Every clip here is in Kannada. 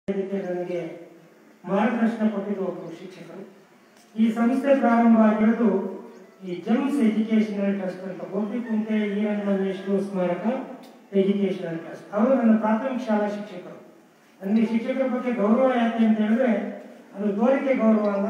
ಇದಕ್ಕೆ ನನಗೆ ಮಾರ್ಗದರ್ಶನ ಕೊಟ್ಟಿದ್ದು ಒಬ್ಬರು ಶಿಕ್ಷಕರು ಈ ಸಂಸ್ಥೆ ಪ್ರಾರಂಭ ಆಗಿರೋದು ಈ ಜಮ್ಸ್ ಎಜುಕೇಶನಲ್ ಟ್ರಸ್ಟ್ ಅಂತ ಗೋಪಿಕುಂಟೆ ಈರಣ್ಣ ನೇಷನಲ್ ಸ್ಮಾರಕ ಎಜುಕೇಶನಲ್ ಟ್ರಸ್ಟ್ ಅವರು ನನ್ನ ಪ್ರಾಥಮಿಕ ಶಾಲಾ ಶಿಕ್ಷಕರು ನನಗೆ ಶಿಕ್ಷಕರ ಬಗ್ಗೆ ಗೌರವ ಯಾಕೆ ಅಂತ ಹೇಳಿದ್ರೆ ಅದು ತೋರಿಕೆ ಗೌರವ ಅಲ್ಲ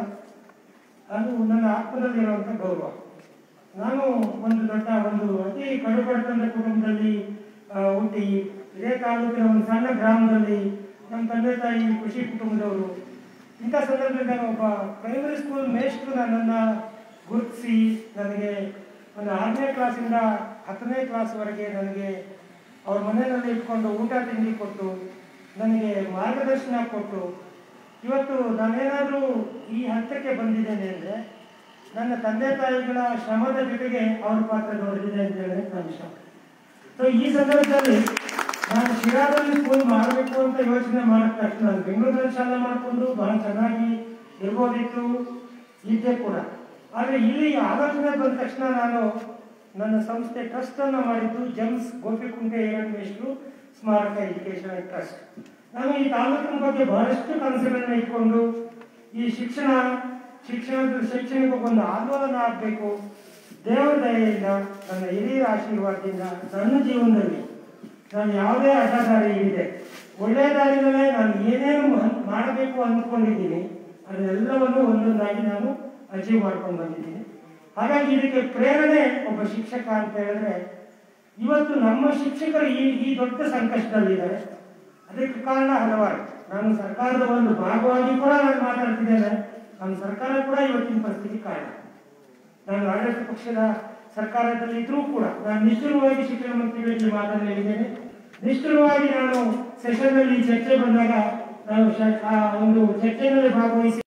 ಅದು ನನ್ನ ಆತ್ಮದಲ್ಲಿರುವಂಥ ಗೌರವ ನಾನು ಒಂದು ದೊಡ್ಡ ಒಂದು ಅತಿ ಕಡುಬಡತನದ ಕುಟುಂಬದಲ್ಲಿ ಆ, ಹುಟ್ಟಿ ಇದೇ ತಾಲೂಕಿನ ಒಂದು ಸಣ್ಣ ಗ್ರಾಮದಲ್ಲಿ ನಮ್ಮ ತಂದೆ ತಾಯಿ ಕೃಷಿ ಕುಟುಂಬದವರು ಇಂಥ ಸಂದರ್ಭದಲ್ಲಿ ನಾನು ಒಬ್ಬ ಪ್ರೈಮರಿ ಸ್ಕೂಲ್ ಮೇಷ್ಟ್ರು ನನ್ನನ್ನು ಗುರುತಿಸಿ ನನಗೆ ಒಂದು ಆರನೇ ಕ್ಲಾಸಿಂದ ಹತ್ತನೇ ಕ್ಲಾಸ್ವರೆಗೆ ನನಗೆ ಅವ್ರ ಮನೆಯಲ್ಲಿ ಇಟ್ಕೊಂಡು ಊಟ ತಿಂಡಿ ಕೊಟ್ಟು ನನಗೆ ಮಾರ್ಗದರ್ಶನ ಕೊಟ್ಟು ಇವತ್ತು ನಾನೇನಾದರೂ ಈ ಹಂತಕ್ಕೆ ಬಂದಿದ್ದೇನೆ ಅಂದರೆ ನನ್ನ ತಂದೆ ತಾಯಿಗಳ ಶ್ರಮದ ಜೊತೆಗೆ ಅವ್ರ ಪಾತ್ರ ದೊಡ್ಡದಿದೆ ಅಂತ ಹೇಳಿ ನಾನು ಇಷ್ಟ ಸೊ ಈ ಸಂದರ್ಭದಲ್ಲಿ ನಾನು ಶಿರಾದಲ್ಲಿ ಸ್ಕೂಲ್ ಮಾಡಬೇಕು ಅಂತ ಯೋಚನೆ ಮಾಡಿದ ತಕ್ಷಣ ನಾನು ಬೆಂಗಳೂರಲ್ಲಿ ಶಾಲೆ ಮಾಡಿಕೊಂಡು ಬಹಳ ಚೆನ್ನಾಗಿ ಇರ್ಬೋದಿತ್ತು ಇದ್ದೆ ಕೂಡ ಆದರೆ ಇಲ್ಲಿ ಆಲೋಚನೆ ಬಂದ ತಕ್ಷಣ ನಾನು ನನ್ನ ಸಂಸ್ಥೆ ಟ್ರಸ್ಟ್ ಅನ್ನು ಮಾಡಿದ್ದು ಜಮ್ಸ್ ಗೋಪಿಕುಂಟೆ ಮೇಷ್ಟ್ರು ಸ್ಮಾರಕ ಎಜುಕೇಶನ್ ಟ್ರಸ್ಟ್ ನಾನು ಈ ತಾಲೂಕಿನ ಬಗ್ಗೆ ಬಹಳಷ್ಟು ಕನಸುಗಳನ್ನ ಇಟ್ಕೊಂಡು ಈ ಶಿಕ್ಷಣ ಶಿಕ್ಷಣದ ಶೈಕ್ಷಣಿಕಕ್ಕೊಂದು ಆಂದೋಲನ ಆಗಬೇಕು ದೇವರ ದಯೆಯಿಂದ ನನ್ನ ಹಿರಿಯರ ಆಶೀರ್ವಾದದಿಂದ ನನ್ನ ಜೀವನದಲ್ಲಿ ನಾನು ಯಾವುದೇ ಅಡ್ಡದಾರಿ ಇದೆ ಒಳ್ಳೆಯ ದಾರಿಗಳೇ ನಾನು ಏನೇನು ಮ- ಮಾಡಬೇಕು ಅಂದ್ಕೊಂಡಿದ್ದೀನಿ ಅದನ್ನೆಲ್ಲವನ್ನು ಒಂದೊಂದಾಗಿ ನಾನು ಅಚೀವ್ ಮಾಡ್ಕೊಂಡು ಬಂದಿದ್ದೀನಿ ಹಾಗಾಗಿ ಇದಕ್ಕೆ ಪ್ರೇರಣೆ ಒಬ್ಬ ಶಿಕ್ಷಕ ಅಂತ ಹೇಳಿದ್ರೆ ಇವತ್ತು ನಮ್ಮ ಶಿಕ್ಷಕರು ಈ ಈ ದೊಡ್ಡ ಸಂಕಷ್ಟದಲ್ಲಿದ್ದಾರೆ ಅದಕ್ಕೆ ಕಾರಣ ಹಲವಾರು ನಾನು ಸರ್ಕಾರದ ಒಂದು ಭಾಗವಾಗಿ ಕೂಡ ನಾನು ಮಾತಾಡ್ತಿದ್ದೇನೆ ನಮ್ಮ ಸರ್ಕಾರ ಕೂಡ ಇವತ್ತಿನ ಪರಿಸ್ಥಿತಿ ಕಾರಣ ನಾನು ಆಡಳಿತ ಪಕ್ಷದ ಸರ್ಕಾರದಲ್ಲಿ ಇದ್ರೂ ಕೂಡ ನಾನು ನಿಷ್ಠುರವಾಗಿ ಶಿಕ್ಷಣ ಮಂತ್ರಿಗಳಿಗೆ ಮಾತನಾಡಿದ್ದೇನೆ ನಿಷ್ಠುರವಾಗಿ ನಾನು ಸೆಷನ್ನಲ್ಲಿ ಚರ್ಚೆ ಬಂದಾಗ ನಾನು ಶ- ಆ ಒಂದು ಚರ್ಚೆಯಲ್ಲಿ ಭಾಗವಹಿಸಿ